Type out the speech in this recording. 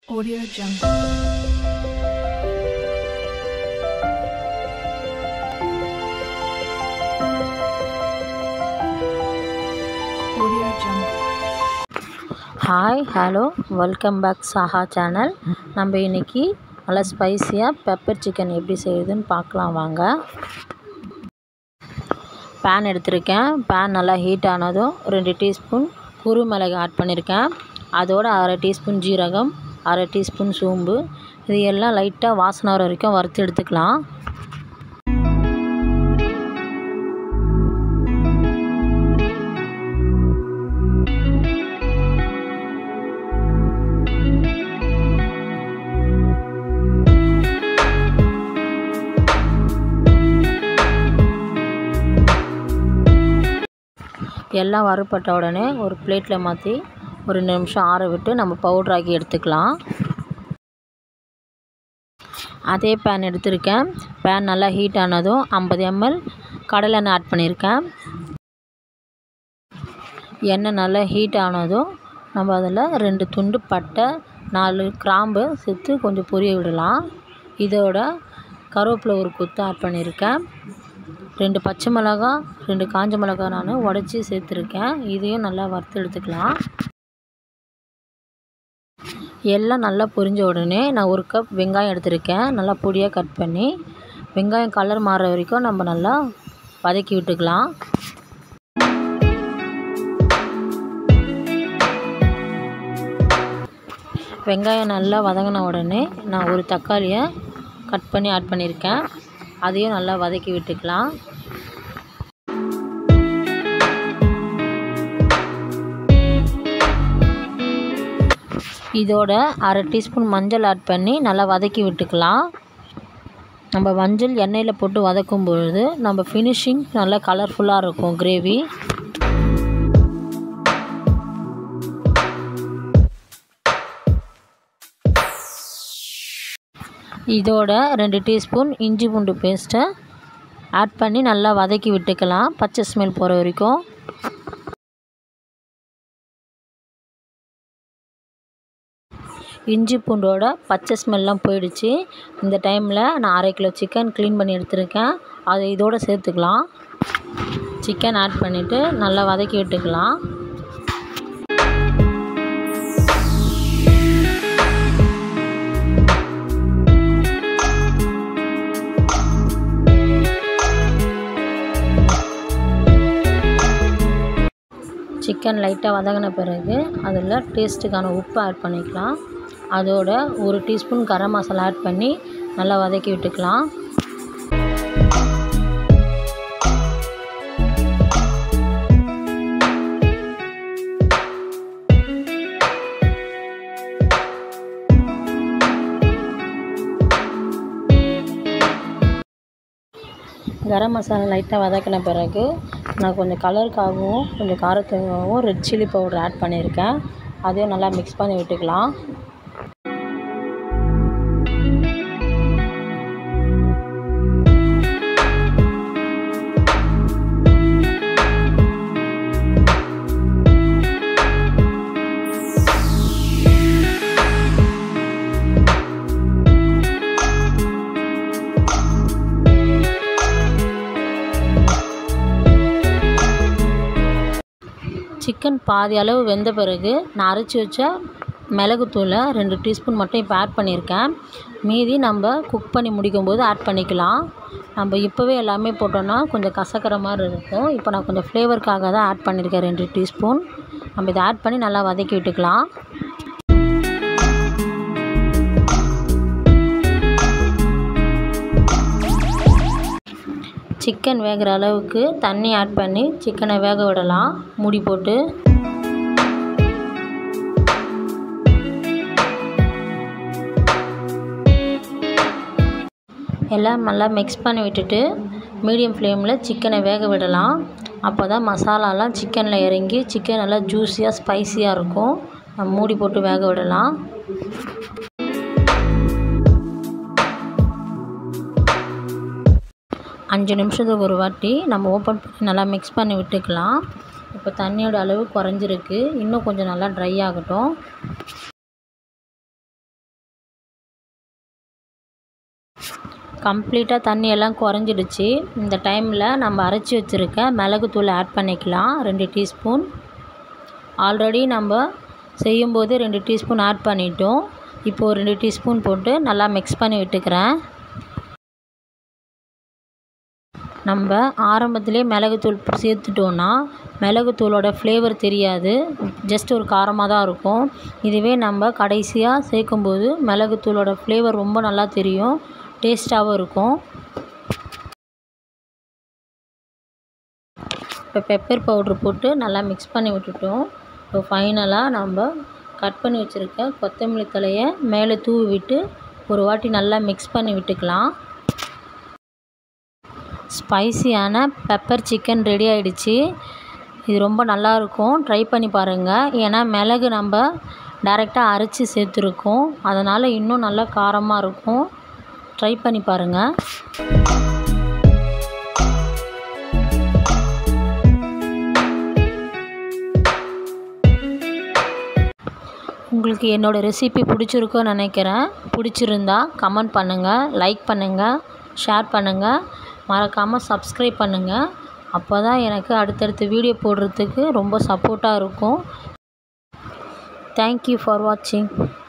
Audio Jungle. Audio Jungle. Hi hello welcome back Saha channel நம்ம இன்றைக்கி நல்லா ஸ்பைசியாக பெப்பர் சிக்கன் எப்படி செய்யுதுன்னு பார்க்கலாம் வாங்க பேன் எடுத்திருக்கேன் பேன் நல்லா ஹீட் ஆனதும் ரெண்டு டீஸ்பூன் குருமிளகு ஆட் பண்ணியிருக்கேன் அதோட அரை டீஸ்பூன் ஜீரகம் அரை டீஸ்பூன் சோம்பு இது எல்லாம் லைட்டாக வாசனை வர வரைக்கும் வறுத்து எடுத்துக்கலாம் எல்லாம் வறுபட்ட உடனே ஒரு பிளேட்டில் மாற்றி ஒரு ரெண்டு நிமிஷம் ஆற விட்டு நம்ம பவுட்ராக்கி எடுத்துக்கலாம் அதே பேன் எடுத்திருக்கேன் பேன் நல்லா ஹீட் ஆனதும் ஐம்பது எம்எல் கடலெண்ணெய் ஆட் பண்ணியிருக்கேன் எண்ணெய் நல்லா ஹீட் ஆனதும் நம்ம அதில் ரெண்டு துண்டு பட்டை நாலு கிராம்பு சேர்த்து கொஞ்சம் பொரிய விடலாம் இதோட கருவேப்பிலை ஒரு கொத்து ஆட் பண்ணியிருக்கேன் ரெண்டு பச்சை மிளகா ரெண்டு காஞ்ச மிளகா நான் உடச்சி சேர்த்துருக்கேன் இதையும் நல்லா வறுத்து எடுத்துக்கலாம் எல்லாம் நல்லா பொரிஞ்ச உடனே நான் ஒரு கப் வெங்காயம் எடுத்திருக்கேன் நல்லா பொடியாக கட் பண்ணி வெங்காயம் கலர் மாறுற வரைக்கும் நம்ம நல்லா வதக்கி விட்டுக்கலாம் வெங்காயம் நல்லா வதங்கின உடனே நான் ஒரு தக்காளியை கட் பண்ணி ஆட் பண்ணியிருக்கேன் அதையும் நல்லா வதக்கி விட்டுக்கலாம் இதோட அரை டீஸ்பூன் மஞ்சள் ஆட் பண்ணி நல்லா வதக்கி விட்டுக்கலாம் நம்ம மஞ்சள் எண்ணெயில் போட்டு வதக்கும் பொழுது நம்ம ஃபினிஷிங் நல்லா கலர்ஃபுல்லாக இருக்கும் கிரேவி இதோட ரெண்டு டீஸ்பூன் இஞ்சி பூண்டு பேஸ்ட்டை ஆட் பண்ணி நல்லா வதக்கி விட்டுக்கலாம் பச்சை ஸ்மெல் போகிற வரைக்கும் இஞ்சி பூண்டோட பச்சை ஸ்மெல்லாம் போயிடுச்சு இந்த டைமில் நான் அரை கிலோ சிக்கன் க்ளீன் பண்ணி எடுத்திருக்கேன் அதை இதோடு சேர்த்துக்கலாம் சிக்கன் ஆட் பண்ணிவிட்டு நல்லா வதக்கி விட்டுக்கலாம் சிக்கன் லைட்டாக வதங்கின பிறகு அதில் டேஸ்ட்டுக்கான உப்பு ஆட் பண்ணிக்கலாம் அதோட ஒரு டீஸ்பூன் கரம் மசாலா ஆட் பண்ணி நல்லா வதக்கி விட்டுக்கலாம் கரம் மசாலா லைட்டாக வதக்கின பிறகு நான் கொஞ்சம் கலருக்காகவும் கொஞ்சம் காரத்துக்காகவும் ரெட் சில்லி பவுடர் ஆட் பண்ணியிருக்கேன் அதையும் நல்லா மிக்ஸ் பண்ணி விட்டுக்கலாம் சிக்கன் பாதி அளவு வெந்த பிறகு நான் அரைச்சி வச்ச மிளகுத்தூளை ரெண்டு டீஸ்பூன் மட்டும் இப்போ ஆட் பண்ணியிருக்கேன் மீதி நம்ம குக் பண்ணி முடிக்கும்போது ஆட் பண்ணிக்கலாம் நம்ம இப்போவே எல்லாமே போட்டோன்னா கொஞ்சம் கசக்கிற மாதிரி இருக்கும் இப்போ நான் கொஞ்சம் ஃப்ளேவருக்காக தான் ஆட் பண்ணியிருக்கேன் ரெண்டு டீஸ்பூன் நம்ம இதை ஆட் பண்ணி நல்லா வதக்கி விட்டுக்கலாம் சிக்கன் வேகிற அளவுக்கு தண்ணி ஆட் பண்ணி சிக்கனை வேக விடலாம் மூடி போட்டு எல்லாம் நல்லா மிக்ஸ் பண்ணி விட்டுட்டு மீடியம் ஃப்ளேமில் சிக்கனை வேக விடலாம் அப்போ தான் மசாலாலாம் சிக்கனில் இறங்கி சிக்கன் நல்லா ஜூஸியாக ஸ்பைஸியாக இருக்கும் மூடி போட்டு வேக விடலாம் அஞ்சு நிமிஷத்துக்கு ஒரு வாட்டி நம்ம ஓப்பன் பண்ணி நல்லா மிக்ஸ் பண்ணி விட்டுக்கலாம் இப்போ தண்ணியோட அளவு குறைஞ்சிருக்கு இன்னும் கொஞ்சம் நல்லா ட்ரை ஆகட்டும் கம்ப்ளீட்டாக தண்ணி எல்லாம் குறைஞ்சிடுச்சு இந்த டைமில் நம்ம அரைச்சி வச்சுருக்க மிளகுத்தூள் ஆட் பண்ணிக்கலாம் ரெண்டு டீஸ்பூன் ஆல்ரெடி நம்ம செய்யும்போது ரெண்டு டீஸ்பூன் ஆட் பண்ணிட்டோம் இப்போது ரெண்டு டீஸ்பூன் போட்டு நல்லா மிக்ஸ் பண்ணி விட்டுக்கிறேன் நம்ம ஆரம்பத்திலே மிளகுத்தூள் சேர்த்துட்டோன்னா மிளகுத்தூளோட ஃப்ளேவர் தெரியாது ஜஸ்ட் ஒரு காரமாக தான் இருக்கும் இதுவே நம்ம கடைசியாக சேர்க்கும்போது மிளகுத்தூளோட ஃப்ளேவர் ரொம்ப நல்லா தெரியும் டேஸ்ட்டாகவும் இருக்கும் இப்போ பெப்பர் பவுட்ரு போட்டு நல்லா மிக்ஸ் பண்ணி விட்டுட்டோம் இப்போ ஃபைனலாக நம்ம கட் பண்ணி வச்சுருக்க கொத்தமல்லி தலையை மேலே தூவி விட்டு ஒரு வாட்டி நல்லா மிக்ஸ் பண்ணி விட்டுக்கலாம் ஸ்பைசியான பெப்பர் சிக்கன் ரெடி ஆகிடுச்சு இது ரொம்ப நல்லாயிருக்கும் ட்ரை பண்ணி பாருங்கள் ஏன்னா மிளகு நம்ம டைரெக்டாக அரைச்சி சேர்த்துருக்கோம் அதனால் இன்னும் நல்லா காரமாக இருக்கும் ட்ரை பண்ணி பாருங்கள் உங்களுக்கு என்னோடய ரெசிபி பிடிச்சிருக்குன்னு நினைக்கிறேன் பிடிச்சிருந்தா கமெண்ட் பண்ணுங்கள் லைக் பண்ணுங்கள் ஷேர் பண்ணுங்கள் மறக்காமல் சப்ஸ்கிரைப் பண்ணுங்கள் அப்போ தான் எனக்கு அடுத்தடுத்த வீடியோ போடுறதுக்கு ரொம்ப சப்போர்ட்டாக இருக்கும் தேங்க்யூ ஃபார் வாட்சிங்